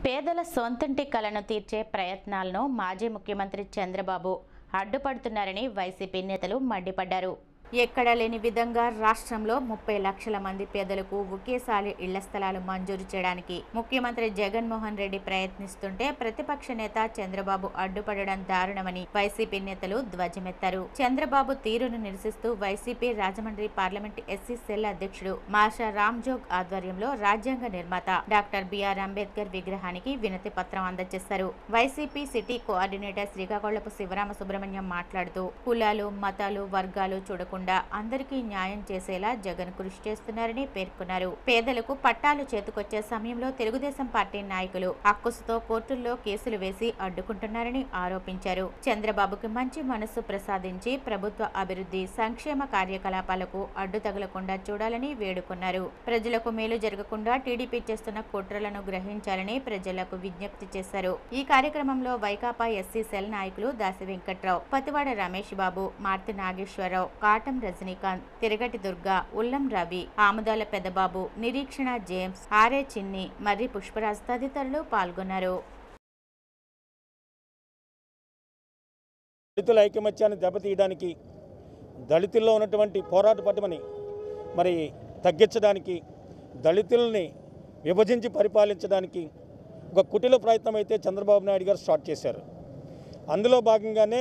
పేదల సొంతంటి కలను తీర్చే ప్రయత్నాలను మాజీ ముఖ్యమంత్రి చంద్రబాబు అడ్డుపడుతున్నారని వైసీపీ నేతలు మండిపడ్డారు ఎక్కడా లేని విధంగా రాష్ట్రంలో ముప్పై లక్షల మంది పేదలకు ఒకేసారి ఇళ్ల స్థలాలు మంజూరు చేయడానికి ముఖ్యమంత్రి జగన్మోహన్ రెడ్డి ప్రయత్నిస్తుంటే ప్రతిపక్ష నేత చంద్రబాబు అడ్డుపడడం దారుణమని వైసీపీ నేతలు ధ్వజమెత్తారు చంద్రబాబు తీరును నిరసిస్తూ YCP Rajahmundry parliament SC cell అధ్యక్షుడు మాషా రామ్జోగ్ ఆధ్వర్యంలో రాజ్యాంగ నిర్మాత డాక్టర్ బిఆర్ అంబేద్కర్ విగ్రహానికి వినతి పత్రం అందజేశారు వైసీపీ సిటీ కోఆర్డినేటర్ శ్రీకాకుళపు శివరామ సుబ్రహ్మణ్యం మాట్లాడుతూ కులాలు మతాలు వర్గాలు చూడకుండా అందరికీ న్యాయం చేసేలా జగన్ కృషి చేస్తున్నారని పేర్కొన్నారు పేదలకు పట్టాలు చేతికొచ్చే సమయంలో తెలుగుదేశం పార్టీ నాయకులు అక్కుసుతో కోర్టుల్లో కేసులు వేసి అడ్డుకుంటున్నారని ఆరోపించారు చంద్రబాబుకి మంచి మనస్సు ప్రసాదించి ప్రభుత్వ అభివృద్ధి సంక్షేమ కార్యకలాపాలకు అడ్డు తగలకుండా చూడాలని వేడుకున్నారు ప్రజలకు మేలు జరగకుండా టీడీపీ చేస్తున్న కుట్రలను గ్రహించాలని ప్రజలకు విజ్ఞప్తి చేశారు ఈ కార్యక్రమంలో వైకాపా ఎస్సీ సెల్ నాయకులు దాసి వెంకట్రావు పతివాడ రమేష్ బాబు మార్తి నాగేశ్వరరావు కాటం రజనీకాంత్ తిరగటి దుర్గా ఉల్లం రవి ఆముదాల పెద్దబాబు నిరీక్షణ జేమ్స్ ఆర్ఏ చిన్ని మర్రి పుష్పరాజ్ తదితరులు పాల్గొన్నారు దళితుల ఐకమత్యాన్ని దెబ్బతీయడానికి దళితుల్లో ఉన్నటువంటి పోరాట పటమని మరి తగ్గించడానికి దళితుల్ని విభజించి పరిపాలించడానికి ఒక కుటిల ప్రయత్నం అయితే చంద్రబాబు నాయుడు గారు స్టార్ట్ చేశారు అందులో భాగంగానే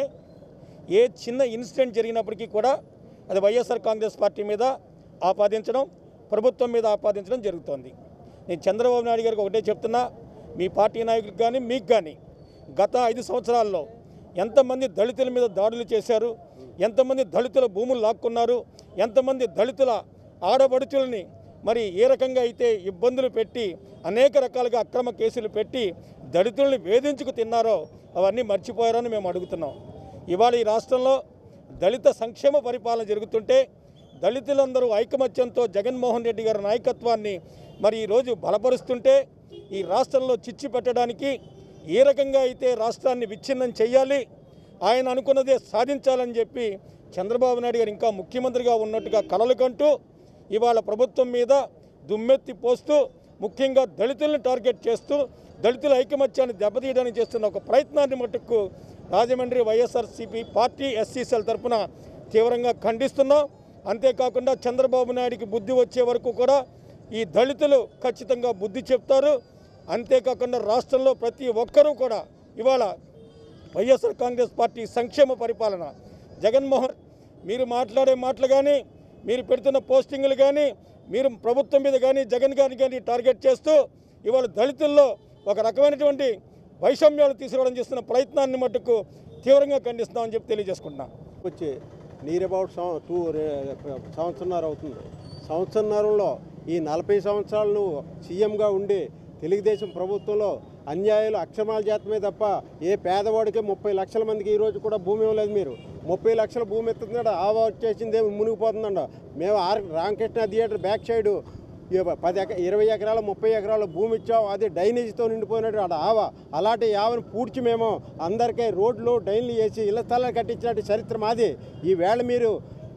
ఏ చిన్న ఇన్సిడెంట్ జరిగినప్పటికీ కూడా అది వైఎస్ఆర్ కాంగ్రెస్ పార్టీ మీద ఆపాదించడం ప్రభుత్వం మీద ఆపాదించడం జరుగుతోంది నేను చంద్రబాబు నాయుడు గారికి ఒకటే చెప్తున్నా మీ పార్టీ నాయకులకు కానీ మీకు కానీ గత ఐదు సంవత్సరాల్లో ఎంతమంది దళితుల మీద దాడులు చేశారు ఎంతమంది దళితుల భూములు లాక్కున్నారు ఎంతమంది దళితుల ఆడపడుచుల్ని మరి ఏ రకంగా అయితే ఇబ్బందులు పెట్టి అనేక రకాలుగా అక్రమ కేసులు పెట్టి దళితుల్ని వేధించుకు తిన్నారో అవన్నీ మర్చిపోయారని మేము అడుగుతున్నాం ఇవాళ ఈ రాష్ట్రంలో దళిత సంక్షేమ పరిపాలన జరుగుతుంటే దళితులందరూ ఐకమత్యంతో జగన్మోహన్ రెడ్డి గారి నాయకత్వాన్ని మరి ఈరోజు బలపరుస్తుంటే ఈ రాష్ట్రంలో చిచ్చు పెట్టడానికి ఏ రకంగా అయితే రాష్ట్రాన్ని విచ్ఛిన్నం చేయాలి ఆయన అనుకున్నదే సాధించాలని చెప్పి చంద్రబాబు నాయుడు గారు ఇంకా ముఖ్యమంత్రిగా ఉన్నట్టుగా కలలు కంటూ ఇవాళ ప్రభుత్వం మీద దుమ్మెత్తి పోస్తూ ముఖ్యంగా దళితులను టార్గెట్ చేస్తూ దళితుల ఐకమత్యాన్ని దెబ్బతీయడానికి చేస్తున్న ఒక ప్రయత్నాన్ని మట్టుకు రాజమండ్రి వైఎస్ఆర్సీపీ పార్టీ ఎస్సీసీఎల్ తరఫున తీవ్రంగా ఖండిస్తున్నాం అంతేకాకుండా చంద్రబాబు నాయుడికి బుద్ధి వచ్చే వరకు కూడా ఈ దళితులు ఖచ్చితంగా బుద్ధి చెప్తారు అంతేకాకుండా రాష్ట్రంలో ప్రతి ఒక్కరూ కూడా ఇవాళ వైఎస్ఆర్ కాంగ్రెస్ పార్టీ సంక్షేమ పరిపాలన జగన్మోహన్ మీరు మాట్లాడే మాటలు కానీ మీరు పెడుతున్న పోస్టింగులు కానీ మీరు ప్రభుత్వం మీద కానీ జగన్ గారిని కానీ టార్గెట్ చేస్తూ ఇవాళ దళితుల్లో ఒక రకమైనటువంటి వైషమ్యాలు తీసుకురావడం చేస్తున్న ప్రయత్నాన్ని మట్టుకు తీవ్రంగా ఖండిస్తున్నామని చెప్పి తెలియజేసుకుంటున్నాం వచ్చి నియర్ అబౌట్ సం- టూ రే- సంవత్సరన్నర అవుతుంది సంవత్సరన్నరంలో ఈ నలభై సంవత్సరాలు నువ్వు సీఎంగా ఉండి తెలుగుదేశం ప్రభుత్వంలో అన్యాయాలు అక్రమాలు చేతమే తప్ప ఏ పేదవాడికి ముప్పై లక్షల మందికి ఈ రోజు కూడా భూమి ఇవ్వలేదు మీరు ముప్పై లక్షల భూమి ఎత్తుందంట ఆ వచ్చేసింది మునిగిపోతుందంట మేము R Ramakrishna theatre back side ఇవ- పది ఎక ఇరవై ఎకరాల ముప్పై ఎకరాల భూమి ఇచ్చాం అది డ్రైనేజీతో నిండిపోయినట్టు ఆడ ఆవ అలాంటి యావని పూడ్చి మేము అందరికీ రోడ్లు డ్రైన్లు వేసి ఇళ్ల స్థలాలు కట్టించినట్టు చరిత్ర మాది ఈ వేళ మీరు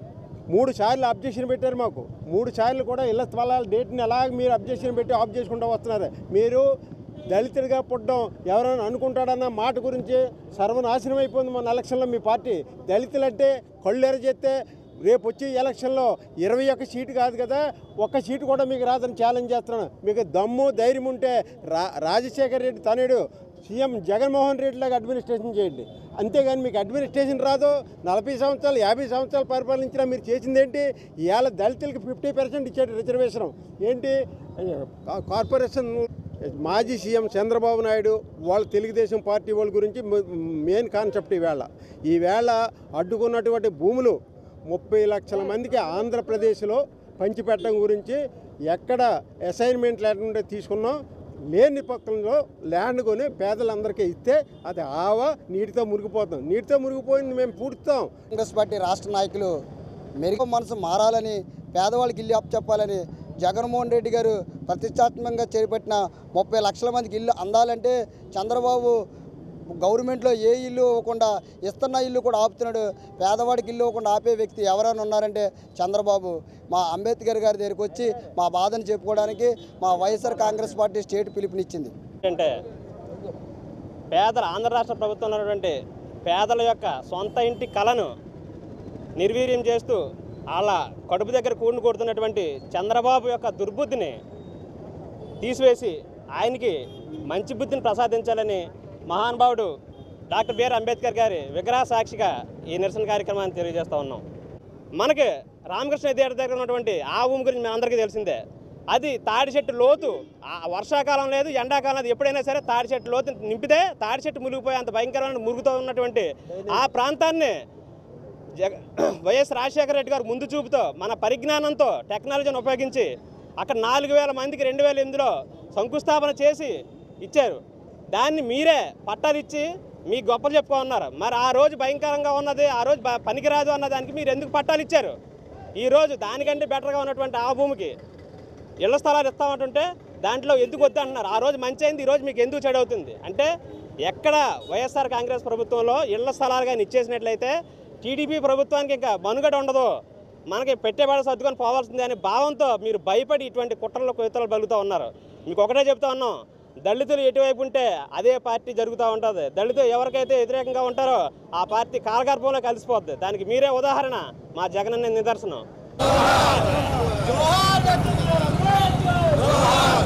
మూడు సార్లు అబ్జెక్షన్ పెట్టారు మాకు మూడు సార్లు కూడా ఇళ్ల స్థలాల డేట్ని అలాగ మీరు అబ్జెక్షన్ పెట్టి ఆఫ్ చేసుకుంటూ వస్తున్నారు మీరు దళితుడిగా పుట్టడం ఎవరైనా అనుకుంటాడన్న మాట గురించి సర్వనాశనం అయిపోయింది మన ఎలక్షన్లో మీ పార్టీ దళితులంటే కళ్ళు ఎరచేస్తే రేపు వచ్చే ఎలక్షన్లో ఇరవై ఒక్క సీటు కాదు కదా ఒక్క సీటు కూడా మీకు రాదని ఛాలెంజ్ చేస్తున్నాను మీకు దమ్ము ధైర్యం ఉంటే రా రాజశేఖర్ రెడ్డి తనయుడు సీఎం జగన్మోహన్ రెడ్డి లాగా అడ్మినిస్ట్రేషన్ చేయండి అంతేగాని మీకు అడ్మినిస్ట్రేషన్ రాదు నలభై సంవత్సరాలు యాభై సంవత్సరాలు పరిపాలించినా మీరు చేసింది ఏంటి ఇవాళ దళితులకి ఫిఫ్టీ పర్సెంట్ ఇచ్చాడు రిజర్వేషన్ ఏంటి కా- కార్పొరేషన్ మాజీ సీఎం చంద్రబాబు నాయుడు వాళ్ళ తెలుగుదేశం పార్టీ వాళ్ళ గురించి మ- మెయిన్ కాన్సెప్ట్ ఈవేళ ఈవేళ అడ్డుకున్నటువంటి భూములు ముప్పై లక్షల మందికి ఆంధ్రప్రదేశ్లో పంచిపెట్టడం గురించి ఎక్కడ అసైన్మెంట్ లేకుండా తీసుకున్నాం లేని పక్కనలో ల్యాండ్ కొని పేదలందరికీ ఇస్తే అది ఆవ నీటితో మురిగిపోతాం నీటితో మురిగిపోయింది మేము పూడుతాం కాంగ్రెస్ పార్టీ రాష్ట్ర నాయకులు మెరుగు మనసు మారాలని పేదవాళ్ళకి ఇల్లు అప్పచెప్పాలని జగన్మోహన్ రెడ్డి గారు ప్రతిష్టాత్మకంగా చేపట్టిన ముప్పై లక్షల మందికి ఇల్లు అందాలంటే చంద్రబాబు గవర్నమెంట్లో ఏ ఇల్లు ఇవ్వకుండా ఇస్తున్న ఇల్లు కూడా ఆపుతున్నాడు పేదవాడికి ఇల్లు ఇవ్వకుండా ఆపే వ్యక్తి ఎవరైనా ఉన్నారంటే చంద్రబాబు మా అంబేద్కర్ గారి దగ్గరికి వచ్చి మా బాధను చెప్పుకోవడానికి మా వైఎస్ఆర్ కాంగ్రెస్ పార్టీ స్టేట్ పిలుపునిచ్చింది అంటే పేదల ఆంధ్ర రాష్ట్ర ప్రభుత్వంలో ఉన్నటువంటి పేదల యొక్క సొంత ఇంటి కళను నిర్వీర్యం చేస్తూ వాళ్ళ కడుపు దగ్గర కూడును కొడుతున్నటువంటి చంద్రబాబు యొక్క దుర్బుద్ధిని తీసివేసి ఆయనకి మంచి బుద్ధిని ప్రసాదించాలని మహానుభావుడు డాక్టర్ బిఆర్ అంబేద్కర్ గారి విగ్రహ సాక్షిగా ఈ నిరసన కార్యక్రమాన్ని తెలియజేస్తూ ఉన్నాం మనకి రామకృష్ణ థియేటర్ దగ్గర ఉన్నటువంటి ఆ భూమి గురించి మీ అందరికీ తెలిసిందే అది తాడి చెట్టు లోతు ఆ వర్షాకాలం లేదు ఎండాకాలం లేదు ఎప్పుడైనా సరే తాడి చెట్టు లోతు నింపితే తాడి చెట్టు మునిగిపోయే అంత భయంకరమైన మురుగుతో ఉన్నటువంటి ఆ ప్రాంతాన్ని జగ వైఎస్ రాజశేఖర రెడ్డి గారు ముందు చూపుతో మన పరిజ్ఞానంతో టెక్నాలజీని ఉపయోగించి అక్కడ నాలుగు వేల మందికి రెండు వేల ఎనిమిదిలో శంకుస్థాపన చేసి ఇచ్చారు దాన్ని మీరే పట్టాలు ఇచ్చి మీ గొప్పలు చెప్పుకో ఉన్నారు మరి ఆ రోజు భయంకరంగా ఉన్నది ఆ రోజు బ- పనికిరాదు అన్న దానికి మీరు ఎందుకు పట్టాలు ఇచ్చారు ఈ రోజు దానికంటే బెటర్గా ఉన్నటువంటి ఆ భూమికి ఇళ్ల స్థలాలు ఇస్తామంటుంటే దాంట్లో ఎందుకు వద్దు అంటున్నారు ఆ రోజు మంచి అయింది ఈ రోజు మీకు ఎందుకు చెడు అవుతుంది అంటే ఎక్కడ వైఎస్ఆర్ కాంగ్రెస్ ప్రభుత్వంలో ఇళ్ల స్థలాలు కానీ ఇచ్చేసినట్లయితే టీడీపీ ప్రభుత్వానికి ఇంకా మనుగడ ఉండదు మనకి పెట్టేవాడు సర్దుకొని పోవాల్సిందే అనే భావంతో మీరు భయపడి ఇటువంటి కుట్రలు కొయ్యతలు బలుగుతూ ఉన్నారు మీకు ఒకటే చెప్తా ఉన్నాం దళితులు ఎటువైపు ఉంటే అదే పార్టీ జరుగుతూ ఉంటుంది దళితులు ఎవరికైతే వ్యతిరేకంగా ఉంటారో ఆ పార్టీ కాలగర్భంలో కలిసిపోద్ది దానికి మీరే ఉదాహరణ మా జగనన్న నిదర్శనం జోహార్ డాక్టర్ బిఆర్ అంబేద్కర్ జోహార్